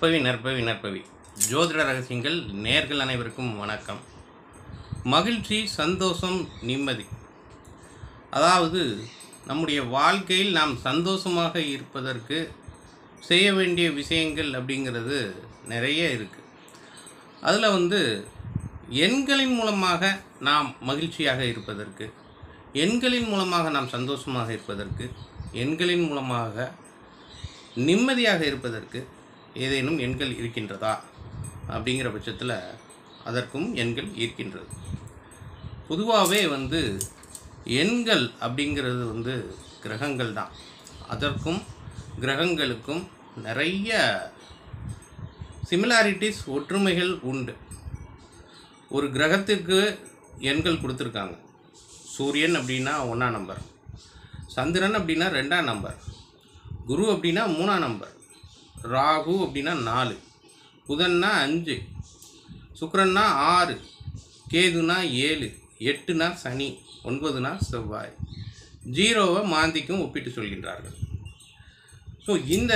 நற்பவி நற்பவி நற்பவி ஜோதிட ரகசியங்கள் நேர்கள் அனைவருக்கும் வணக்கம் மகிழ்ச்சி சந்தோஷம் நிம்மதி அதாவது நம்முடைய வாழ்க்கையில் நாம் சந்தோஷமாக இருப்பதற்கு செய்ய வேண்டிய விஷயங்கள் அப்படிங்கிறது நிறைய இருக்குது அதில் வந்து எண்களின் மூலமாக நாம் மகிழ்ச்சியாக இருப்பதற்கு எண்களின் மூலமாக நாம் சந்தோஷமாக இருப்பதற்கு எண்களின் மூலமாக நிம்மதியாக இருப்பதற்கு ஏதேனும் எண்கள் இருக்கின்றதா அப்படிங்கிற பட்சத்தில் அதற்கும் எண்கள் இருக்கின்றது பொதுவாகவே வந்து எண்கள் அப்படிங்கிறது வந்து கிரகங்கள் தான் அதற்கும் கிரகங்களுக்கும் நிறைய சிமிலாரிட்டிஸ் ஒற்றுமைகள் உண்டு ஒரு கிரகத்திற்கு எண்கள் கொடுத்துருக்காங்க சூரியன் அப்படின்னா ஒன்றாம் நம்பர் சந்திரன் அப்படின்னா ரெண்டாம் நம்பர் குரு அப்படின்னா மூணாம் நம்பர் ராகு அப்படின்னா நாலு புதன்னா அஞ்சு சுக்கிரன்னா ஆறு கேதுனா ஏழு எட்டுனா சனி ஒன்பதுனா செவ்வாய் ஜீரோவை மாந்திக்கும் ஒப்பிட்டு சொல்கின்றார்கள் ஸோ இந்த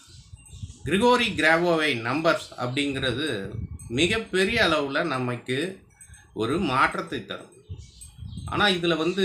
கிரிகோரி கிராவோவை நம்பர்ஸ் அப்படிங்கிறது மிகப்பெரிய அளவில் நமக்கு ஒரு மாற்றத்தை தரும் ஆனால் இதில் வந்து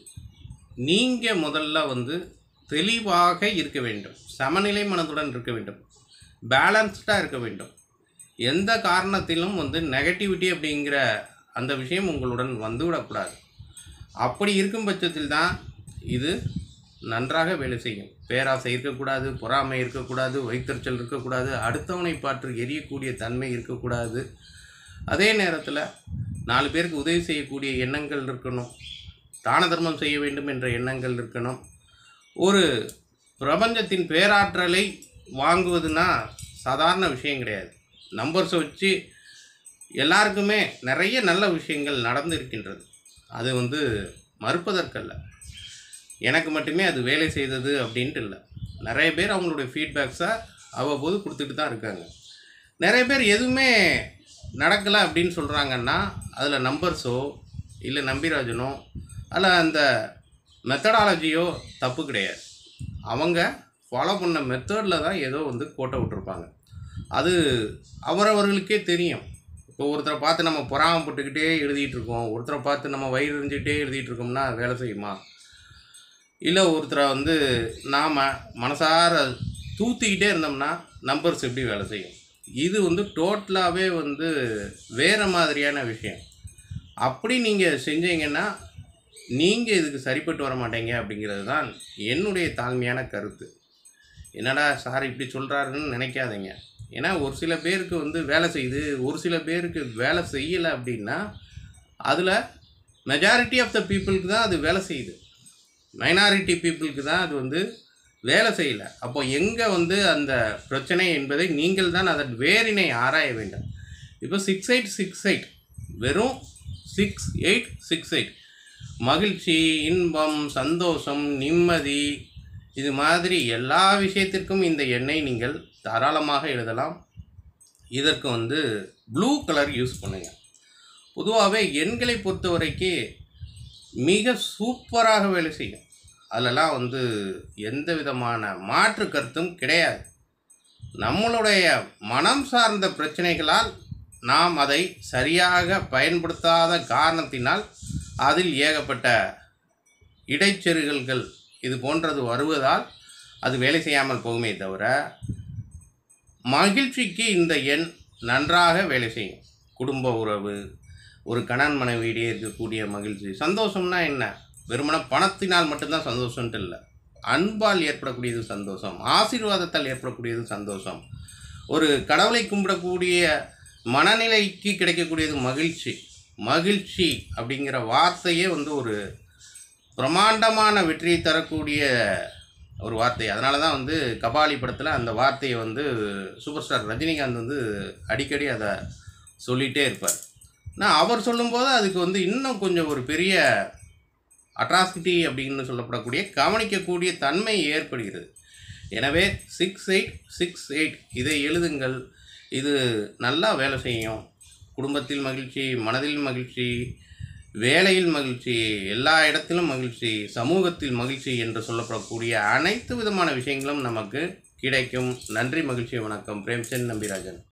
நீங்கள் முதல்ல வந்து தெளிவாக இருக்க வேண்டும் சமநிலை மனதுடன் இருக்க வேண்டும் பேலன்ஸ்டாக இருக்க வேண்டும் எந்த காரணத்திலும் வந்து நெகட்டிவிட்டி அப்படிங்கிற அந்த விஷயம் உங்களுடன் வந்துவிடக்கூடாது அப்படி இருக்கும் பட்சத்தில் தான் இது நன்றாக வேலை செய்யும் பேராசை இருக்கக்கூடாது பொறாமை இருக்கக்கூடாது வைத்தறிச்சல் இருக்கக்கூடாது அடுத்தவனை பார்த்து எரியக்கூடிய தன்மை இருக்கக்கூடாது அதே நேரத்தில் நாலு பேருக்கு உதவி செய்யக்கூடிய எண்ணங்கள் இருக்கணும் தான தர்மம் செய்ய வேண்டும் என்ற எண்ணங்கள் இருக்கணும் ஒரு பிரபஞ்சத்தின் பேராற்றலை வாங்குவதுனா சாதாரண விஷயம் கிடையாது நம்பர்ஸை வச்சு எல்லாருக்குமே நிறைய நல்ல விஷயங்கள் நடந்து இருக்கின்றது அது வந்து மறுப்பதற்கல்ல எனக்கு மட்டுமே அது வேலை செய்தது அப்படின்ட்டு இல்லை நிறைய பேர் அவங்களுடைய ஃபீட்பேக்ஸை அவ்வப்போது கொடுத்துட்டு தான் இருக்காங்க நிறைய பேர் எதுவுமே நடக்கலை அப்படின்னு சொல்கிறாங்கன்னா அதில் நம்பர்ஸோ இல்லை நம்பிராஜனோ அல்ல அந்த மெத்தடாலஜியோ தப்பு கிடையாது அவங்க ஃபாலோ பண்ண மெத்தடில் தான் ஏதோ வந்து கோட்டை விட்டுருப்பாங்க அது அவரவர்களுக்கே தெரியும் இப்போ ஒருத்தரை பார்த்து நம்ம பொறாமப்பட்டுக்கிட்டே எழுதிட்டு இருக்கோம் ஒருத்தரை பார்த்து நம்ம வயிறு எரிஞ்சுக்கிட்டே எழுதிட்டு இருக்கோம்னா வேலை செய்யுமா இல்லை ஒருத்தரை வந்து நாம் மனசார தூத்திக்கிட்டே இருந்தோம்னா நம்பர்ஸ் எப்படி வேலை செய்யும் இது வந்து டோட்டலாகவே வந்து வேறு மாதிரியான விஷயம் அப்படி நீங்கள் செஞ்சீங்கன்னா நீங்கள் இதுக்கு சரிப்பட்டு வர மாட்டீங்க அப்படிங்கிறது தான் என்னுடைய தாழ்மையான கருத்து என்னடா சார் இப்படி சொல்கிறாருன்னு நினைக்காதீங்க ஏன்னா ஒரு சில பேருக்கு வந்து வேலை செய்யுது ஒரு சில பேருக்கு வேலை செய்யலை அப்படின்னா அதில் மெஜாரிட்டி ஆஃப் த பீப்புளுக்கு தான் அது வேலை செய்யுது மைனாரிட்டி பீப்புளுக்கு தான் அது வந்து வேலை செய்யலை அப்போ எங்கே வந்து அந்த பிரச்சனை என்பதை நீங்கள் தான் அதன் வேரினை ஆராய வேண்டும் இப்போ சிக்ஸ் எயிட் சிக்ஸ் எயிட் வெறும் சிக்ஸ் எயிட் சிக்ஸ் எயிட் மகிழ்ச்சி இன்பம் சந்தோஷம் நிம்மதி இது மாதிரி எல்லா விஷயத்திற்கும் இந்த எண்ணை நீங்கள் தாராளமாக எழுதலாம் இதற்கு வந்து ப்ளூ கலர் யூஸ் பண்ணுங்கள் பொதுவாகவே எண்களை பொறுத்த வரைக்கும் மிக சூப்பராக வேலை செய்யும் அதிலலாம் வந்து எந்த விதமான மாற்று கருத்தும் கிடையாது நம்மளுடைய மனம் சார்ந்த பிரச்சனைகளால் நாம் அதை சரியாக பயன்படுத்தாத காரணத்தினால் அதில் ஏகப்பட்ட இடைச்செருகல்கள் இது போன்றது வருவதால் அது வேலை செய்யாமல் போகுமே தவிர மகிழ்ச்சிக்கு இந்த எண் நன்றாக வேலை செய்யும் குடும்ப உறவு ஒரு கணவன் மனைவியிடையே இருக்கக்கூடிய மகிழ்ச்சி சந்தோஷம்னா என்ன வெறுமன பணத்தினால் மட்டும்தான் சந்தோஷம்ட்டு இல்லை அன்பால் ஏற்படக்கூடியது சந்தோஷம் ஆசீர்வாதத்தால் ஏற்படக்கூடியது சந்தோஷம் ஒரு கடவுளை கும்பிடக்கூடிய மனநிலைக்கு கிடைக்கக்கூடியது மகிழ்ச்சி மகிழ்ச்சி அப்படிங்கிற வார்த்தையே வந்து ஒரு பிரமாண்டமான வெற்றியை தரக்கூடிய ஒரு வார்த்தை அதனால தான் வந்து கபாலி படத்தில் அந்த வார்த்தையை வந்து சூப்பர் ஸ்டார் ரஜினிகாந்த் வந்து அடிக்கடி அதை சொல்லிகிட்டே இருப்பார் நான் அவர் சொல்லும்போது அதுக்கு வந்து இன்னும் கொஞ்சம் ஒரு பெரிய அட்ராசிட்டி அப்படின்னு சொல்லப்படக்கூடிய கவனிக்கக்கூடிய தன்மை ஏற்படுகிறது எனவே சிக்ஸ் எயிட் சிக்ஸ் எயிட் இதை எழுதுங்கள் இது நல்லா வேலை செய்யும் குடும்பத்தில் மகிழ்ச்சி மனதில் மகிழ்ச்சி வேலையில் மகிழ்ச்சி எல்லா இடத்திலும் மகிழ்ச்சி சமூகத்தில் மகிழ்ச்சி என்று சொல்லப்படக்கூடிய அனைத்து விதமான விஷயங்களும் நமக்கு கிடைக்கும் நன்றி மகிழ்ச்சி வணக்கம் பிரேம்சந்த் நம்பிராஜன்